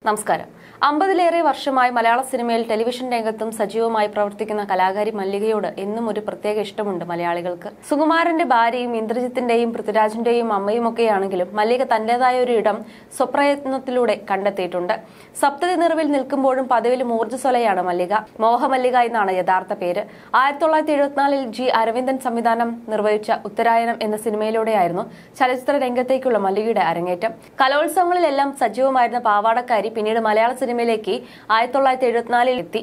നമസ്കാരം അമ്പതിലേറെ വർഷമായി മലയാള സിനിമയിൽ ടെലിവിഷൻ രംഗത്തും സജീവമായി പ്രവർത്തിക്കുന്ന കലാകാരി മല്ലികയോട് എന്നും ഒരു പ്രത്യേക ഇഷ്ടമുണ്ട് മലയാളികൾക്ക് സുകുമാരന്റെ ഭാര്യയും ഇന്ദ്രജിത്തിന്റെയും പൃഥ്വിരാജിന്റെയും അമ്മയുമൊക്കെയാണെങ്കിലും മല്ലിക തന്റേതായ ഒരു ഇടം സ്വപ്രയത്നത്തിലൂടെ കണ്ടെത്തിയിട്ടുണ്ട് സപ്തതി നിറവിൽ നിൽക്കുമ്പോഴും പതിവിലും ഊർജ്ജസ്വലയാണ് മല്ലിക മോഹമല്ലിക എന്നാണ് യഥാർത്ഥ പേര് ആയിരത്തി തൊള്ളായിരത്തി എഴുപത്തിനാലിൽ ജി അരവിന്ദൻ സംവിധാനം നിർവഹിച്ച ഉത്തരായനം എന്ന സിനിമയിലൂടെയായിരുന്നു ചലച്ചിത്ര രംഗത്തേക്കുള്ള മല്ലികയുടെ അരങ്ങേറ്റം കലോത്സവങ്ങളിലെല്ലാം സജീവമായിരുന്ന പാവാടക്കാരി പിന്നീട് മലയാള സിനിമയിലേക്ക് ആയിരത്തി തൊള്ളായിരത്തി എഴുപത്തിനാലിൽ എത്തി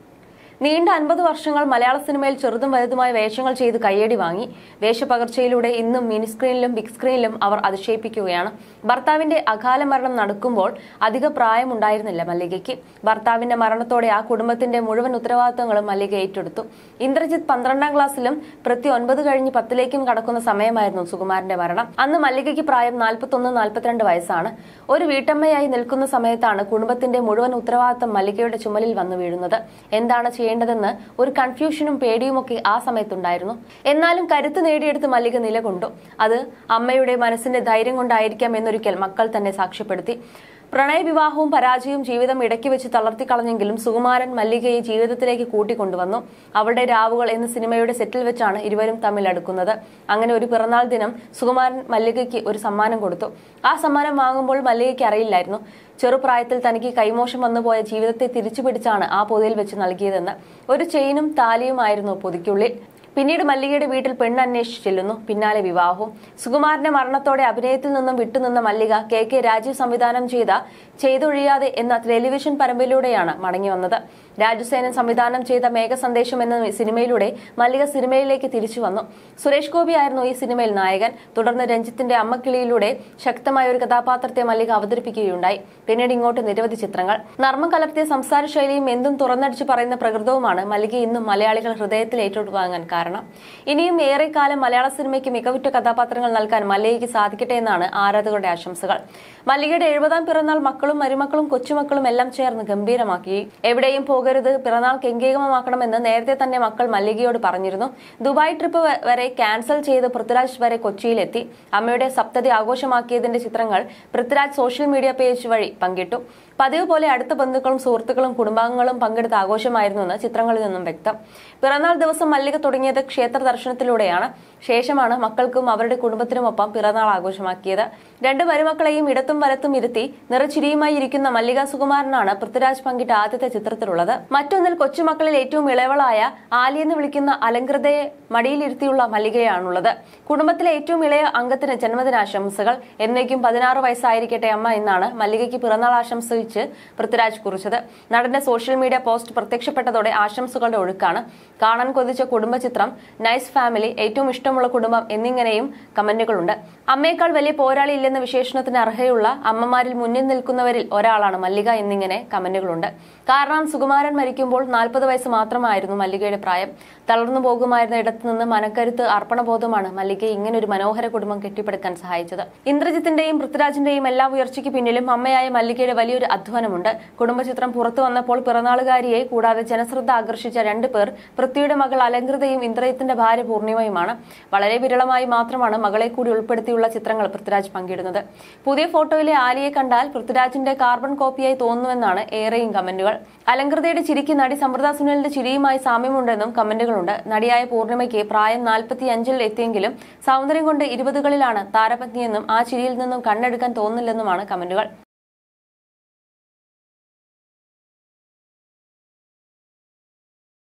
നീണ്ട അൻപത് വർഷങ്ങൾ മലയാള സിനിമയിൽ ചെറുതും വലുതുമായ വേഷങ്ങൾ ചെയ്ത് കയ്യടി വാങ്ങി വേഷപകർച്ചയിലൂടെ ഇന്നും മിനി സ്ക്രീനിലും ബിഗ് സ്ക്രീനിലും അവർ അതിശയിപ്പിക്കുകയാണ് ഭർത്താവിന്റെ അകാല മരണം നടക്കുമ്പോൾ അധിക പ്രായമുണ്ടായിരുന്നില്ല മല്ലികയ്ക്ക് ഭർത്താവിന്റെ മരണത്തോടെ ആ കുടുംബത്തിന്റെ മുഴുവൻ ഉത്തരവാദിത്തങ്ങളും മല്ലിക ഏറ്റെടുത്തു ഇന്ദ്രജിത്ത് പന്ത്രണ്ടാം ക്ലാസ്സിലും പ്രതി ഒൻപത് കഴിഞ്ഞ് പത്തിലേക്കും കടക്കുന്ന സമയമായിരുന്നു സുകുമാരന്റെ മരണം അന്ന് മല്ലികയ്ക്ക് പ്രായം നാൽപ്പത്തൊന്ന് നാൽപ്പത്തിരണ്ട് വയസ്സാണ് ഒരു വീട്ടമ്മയായി നിൽക്കുന്ന സമയത്താണ് കുടുംബത്തിന്റെ മുഴുവൻ ഉത്തരവാദിത്തം മല്ലികയുടെ ചുമലിൽ വന്നു വീഴുന്നത് എന്താണ് ചെയ്യേണ്ടതെന്ന് ഒരു കൺഫ്യൂഷനും പേടിയുമൊക്കെ ആ സമയത്തുണ്ടായിരുന്നു എന്നാലും കരുത്ത് നേടിയെടുത്ത് മല്ലിക നിലകൊണ്ടു അത് അമ്മയുടെ മനസ്സിന്റെ ധൈര്യം കൊണ്ടായിരിക്കാം എന്നൊരിക്കൽ മക്കൾ തന്നെ സാക്ഷ്യപ്പെടുത്തി പ്രണയവിവാഹവും പരാജയവും ജീവിതം ഇടയ്ക്ക് വെച്ച് തളർത്തിക്കളഞ്ഞെങ്കിലും സുകുമാരൻ മല്ലികയെ ജീവിതത്തിലേക്ക് കൂട്ടിക്കൊണ്ടുവന്നു അവളുടെ രാവുകൾ എന്ന സിനിമയുടെ സെറ്റിൽ വെച്ചാണ് ഇരുവരും തമ്മിൽ അടുക്കുന്നത് അങ്ങനെ ഒരു പിറന്നാൾ ദിനം സുകുമാരൻ മല്ലികയ്ക്ക് ഒരു സമ്മാനം കൊടുത്തു ആ സമ്മാനം വാങ്ങുമ്പോൾ മല്ലികയ്ക്ക് അറിയില്ലായിരുന്നു ചെറുപ്രായത്തിൽ തനിക്ക് കൈമോശം വന്നുപോയ ജീവിതത്തെ തിരിച്ചു പിടിച്ചാണ് ആ പൊതിയിൽ വെച്ച് നൽകിയതെന്ന് ഒരു ചെയിനും താലിയുമായിരുന്നു പൊതിക്കുള്ളിൽ പിന്നീട് മല്ലികയുടെ വീട്ടിൽ പെണ്ണ് അന്വേഷിച്ച് ചെല്ലുന്നു പിന്നാലെ വിവാഹവും സുകുമാരന്റെ മരണത്തോടെ അഭിനയത്തിൽ നിന്നും വിട്ടുനിന്ന മല്ലിക കെ കെ രാജീവ് സംവിധാനം ചെയ്ത ചെയ്തൊഴിയാതെ എന്ന ടെലിവിഷൻ പരമ്പരയിലൂടെയാണ് മടങ്ങി വന്നത് രാജുസേനൻ സംവിധാനം ചെയ്ത മേഘസന്ദേശം എന്ന സിനിമയിലൂടെ മല്ലിക സിനിമയിലേക്ക് തിരിച്ചു വന്നു സുരേഷ് ഗോപി ആയിരുന്നു ഈ സിനിമയിൽ നായകൻ തുടർന്ന് രഞ്ജിത്തിന്റെ അമ്മക്കിളിയിലൂടെ ശക്തമായ ഒരു കഥാപാത്രത്തെ മല്ലിക അവതരിപ്പിക്കുകയുണ്ടായി പിന്നീട് ഇങ്ങോട്ട് നിരവധി ചിത്രങ്ങൾ നർമ്മം കലർത്തിയ സംസാര ശൈലിയും എന്തും തുറന്നടിച്ചു പറയുന്ന പ്രകൃതവുമാണ് മല്ലിക ഇന്നും മലയാളികൾ ഹൃദയത്തിൽ ഏറ്റെടുവാങ്ങാൻ കാരണം ഇനിയും ഏറെക്കാലം മലയാള സിനിമയ്ക്ക് മികവുറ്റ കഥാപാത്രങ്ങൾ നൽകാൻ മല്ലികയ്ക്ക് സാധിക്കട്ടെ എന്നാണ് ആരാധകരുടെ ആശംസകൾ മല്ലികയുടെ എഴുപതാം പിറന്നാൾ മക്കളും മരുമക്കളും കൊച്ചുമക്കളും എല്ലാം ചേർന്ന് ഗംഭീരമാക്കി എവിടെയും പോകരുത് പിറന്നാൾ കെങ്കേമമാക്കണമെന്ന് നേരത്തെ തന്നെ മക്കൾ മല്ലികയോട് പറഞ്ഞിരുന്നു ദുബായ് ട്രിപ്പ് വ- വരെ ക്യാൻസൽ ചെയ്ത് പൃഥ്വിരാജ് വരെ കൊച്ചിയിലെത്തി അമ്മയുടെ സപ്തതി ആഘോഷമാക്കിയതിന്റെ ചിത്രങ്ങൾ പൃഥ്വിരാജ് സോഷ്യൽ മീഡിയ പേജ് വഴി പങ്കിട്ടു പതിവ് പോലെ അടുത്ത ബന്ധുക്കളും സുഹൃത്തുക്കളും കുടുംബാംഗങ്ങളും പങ്കെടുത്ത ആഘോഷമായിരുന്നുവെന്ന് ചിത്രങ്ങളിൽ നിന്നും വ്യക്തം പിറന്നാൾ ദിവസം മല്ലിക തുടങ്ങിയത് ക്ഷേത്ര ദർശനത്തിലൂടെയാണ് ശേഷമാണ് മക്കൾക്കും അവരുടെ കുടുംബത്തിനുമൊപ്പം പിറന്നാൾ ആഘോഷമാക്കിയത് രണ്ട് മരുമക്കളെയും ഇടത്തും വലത്തും ഇരുത്തി നിറച്ചിരിയുമായി ഇരിക്കുന്ന മല്ലിക സുകുമാരനാണ് പൃഥ്വിരാജ് പങ്കിട്ട ആദ്യത്തെ ചിത്രത്തിലുള്ളത് മറ്റൊന്നിൽ കൊച്ചുമക്കളിൽ ഏറ്റവും ഇളയവളായ ആലിയെന്ന് വിളിക്കുന്ന അലങ്കൃതയെ മടിയിലിരുത്തിയുള്ള മല്ലികയാണുള്ളത് കുടുംബത്തിലെ ഏറ്റവും ഇളയ അംഗത്തിന് ജന്മദിനാശംസകൾ എന്നേക്കും പതിനാറ് വയസ്സായിരിക്കട്ടെ അമ്മ എന്നാണ് മല്ലികയ്ക്ക് പിറന്നാൾ ആശംസിച്ച് പൃഥ്വിരാജ് കുറിച്ചത് നടന്റെ സോഷ്യൽ മീഡിയ പോസ്റ്റ് പ്രത്യക്ഷപ്പെട്ടതോടെ ആശംസകളുടെ ഒഴുക്കാണ് കാണാൻ കൊതിച്ച കുടുംബ ചിത്രം നൈസ് ഫാമിലി ഏറ്റവും ഇഷ്ടമുള്ള കുടുംബം എന്നിങ്ങനെയും കമന്റുകളുണ്ട് അമ്മയേക്കാൾ വലിയ പോരാളി ഇല്ലെന്ന വിശേഷണത്തിന് അർഹയുള്ള അമ്മമാരിൽ മുന്നിൽ നിൽക്കുന്നവരിൽ ഒരാളാണ് മല്ലിക എന്നിങ്ങനെ കമന്റുകളുണ്ട് കാരണം സുകുമാരൻ മരിക്കുമ്പോൾ നാൽപ്പത് വയസ്സ് മാത്രമായിരുന്നു മല്ലികയുടെ പ്രായം തളർന്നു പോകുമായിരുന്ന ഇടത്ത് നിന്ന് മനക്കരുത്ത് അർപ്പണബോധമാണ് മല്ലികയെ ഇങ്ങനെ ഒരു മനോഹര കുടുംബം കെട്ടിപ്പടുക്കാൻ സഹായിച്ചത് ഇന്ദ്രജിത്തിന്റെയും പൃഥ്വിരാജിന്റെയും എല്ലാ ഉയർച്ചയ്ക്ക് പിന്നിലും അമ്മയായ മല്ലികയുടെ വലിയൊരു അധ്വാനമുണ്ട് കുടുംബചിത്രം പുറത്തു വന്നപ്പോൾ പിറന്നാളുകാരിയെ കൂടാതെ ജനശ്രദ്ധ ആകർഷിച്ച രണ്ടു പേർ പൃഥ്വിയുടെ മകൾ അലങ്കൃതയും ഇന്ദ്രജിത്തിന്റെ ഭാര്യ പൂർണിമയുമാണ് വളരെ വിരളമായി മാത്രമാണ് മകളെ കൂടി ഉൾപ്പെടുത്തിയുള്ള ചിത്രങ്ങൾ പൃഥ്വിരാജ് പങ്കിടുന്നത് പുതിയ ഫോട്ടോയിലെ ആലിയെ കണ്ടാൽ പൃഥ്വിരാജിന്റെ കാർബൺ കോപ്പിയായി തോന്നുന്നുവെന്നാണ് ഏറെയും കമന്റുകൾ അലങ്കൃതയുടെ ചിരിക്ക് നടി സമൃദ്ധ സുനിലിന്റെ ചിരിയുമായി സാമ്യമുണ്ടെന്നും കമന്റുകളുണ്ട് നടിയായ പൂർണിമയ്ക്ക് പ്രായം നാൽപ്പത്തി അഞ്ചിൽ എത്തിയെങ്കിലും സൗന്ദര്യം കൊണ്ട് ഇരുപതുകളിലാണ് താരപത്നിയെന്നും ആ ചിരിയിൽ നിന്നും കണ്ണെടുക്കാൻ തോന്നില്ലെന്നുമാണ് കമന്റുകൾ